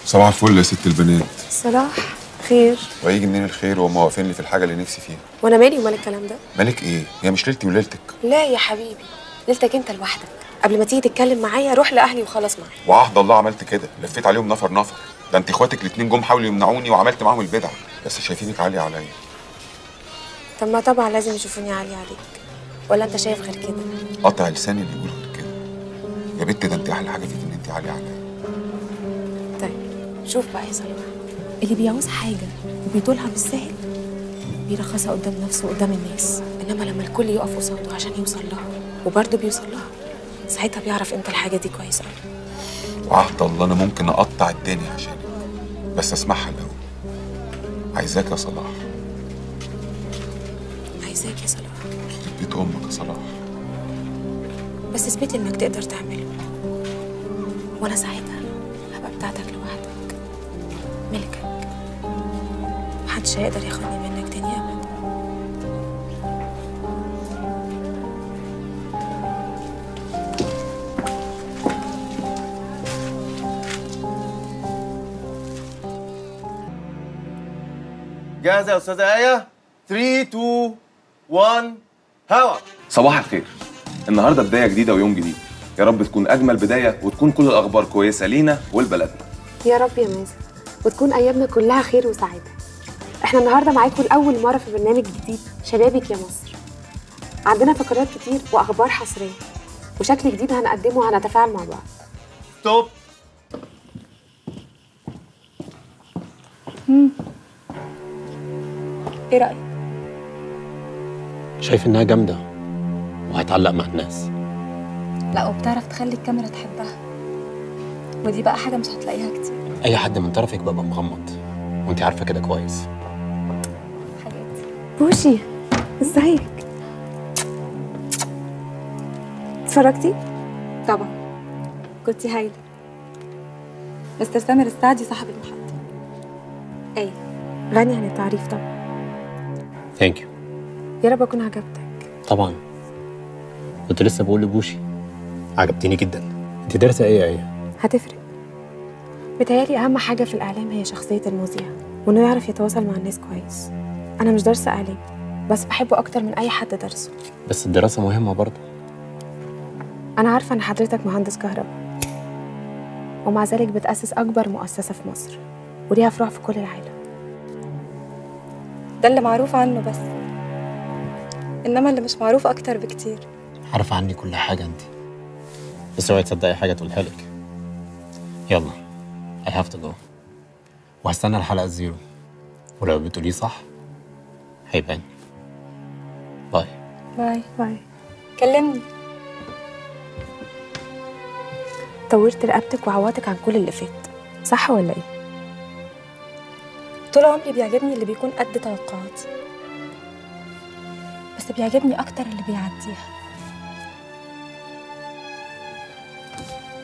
صباح الفل يا ست البنات صلاح خير وهيجي منين الخير وهم واقفين لي في الحاجه اللي نفسي فيها وانا مالي ومال الكلام ده مالك ايه هي مش ليلتي وليلتك لا يا حبيبي ليلتك انت لوحدك قبل ما تيجي تتكلم معايا روح لاهلي وخلص معايا وعهد الله عملت كده لفيت عليهم نفر نفر ده انت اخواتك الاتنين جم حاولوا يمنعوني وعملت معاهم البدع بس شايفينك عاليه عليا طب ما طبعا لازم يشوفوني عالية عليك ولا انت شايف غير كده قطع لساني اللي يقول غير كده يا بنت ده انت احلى حاجه فيك ان انت عاليه عليا طيب شوف بقى يا صلاح اللي بيعوز حاجة وبيطولها بالسهل بيرخصها قدام نفسه وقدام الناس انما لما الكل يقف قصاده عشان يوصل لها وبرضه بيوصل لها ساعتها بيعرف امتى الحاجة دي كويسة أوي. وعهد الله انا ممكن اقطع الدنيا عشانك بس اسمعها الاول عايزاك يا صلاح عايزاك يا صلاح يخرب بيت امك يا صلاح بس اثبت انك تقدر تعمله وانا ساعتها هبقى بتاعتك لوحدك ملكك محدش هيقدر ياخدني منك تاني ابدا جاهزة يا أستاذة آية؟ 3 2 1 هوا صباح الخير النهارده بدايه جديده ويوم جديد يا رب تكون اجمل بدايه وتكون كل الاخبار كويسه لينا ولبلدنا يا رب يا مازن وتكون ايامنا كلها خير وسعاده احنا النهارده معاكم لاول مره في برنامج جديد شبابك يا مصر عندنا فقرات كتير واخبار حصريه وشكل جديد هنقدمه وهنتفاعل مع بعض ستوب ايه رايك شايف انها جامده وهتعلق مع الناس لا وبتعرف تخلي الكاميرا تحبها ودي بقى حاجة مش هتلاقيها كتير اي حد من طرفك ببقى مغمض وانت عارفه كده كويس حاجات بوشي ازيك اتفرجتي طبعا كنت هايلة مستر سامر السعدي صاحب المحطة ايه غني عن التعريف طبعا ثانك يو يا رب اكون عجبتك طبعا كنت لسه بقول لبوشي عجبتني جدا انت دارسه ايه يا ايه هتفرق بتهيالي اهم حاجه في الاعلام هي شخصيه المذيع وانه يعرف يتواصل مع الناس كويس انا مش دارسه اعلام بس بحبه اكتر من اي حد درسه بس الدراسه مهمه برضه أنا عارفة إن حضرتك مهندس كهرباء ومع ذلك بتأسس أكبر مؤسسة في مصر وليها فروع في كل العالم ده اللي معروف عنه بس إنما اللي مش معروف أكتر بكتير عارفه عني كل حاجه انت بس اوعي تصدقي حاجه تقولها لك يلا I have to go وهستنى الحلقه الزيرو ولو بتقوليه صح هيبان باي باي باي كلمني طورت رقبتك وعوضتك عن كل اللي فات صح ولا إيه؟ طول عمري بيعجبني اللي بيكون قد توقعاتي بس بيعجبني أكتر اللي بيعديها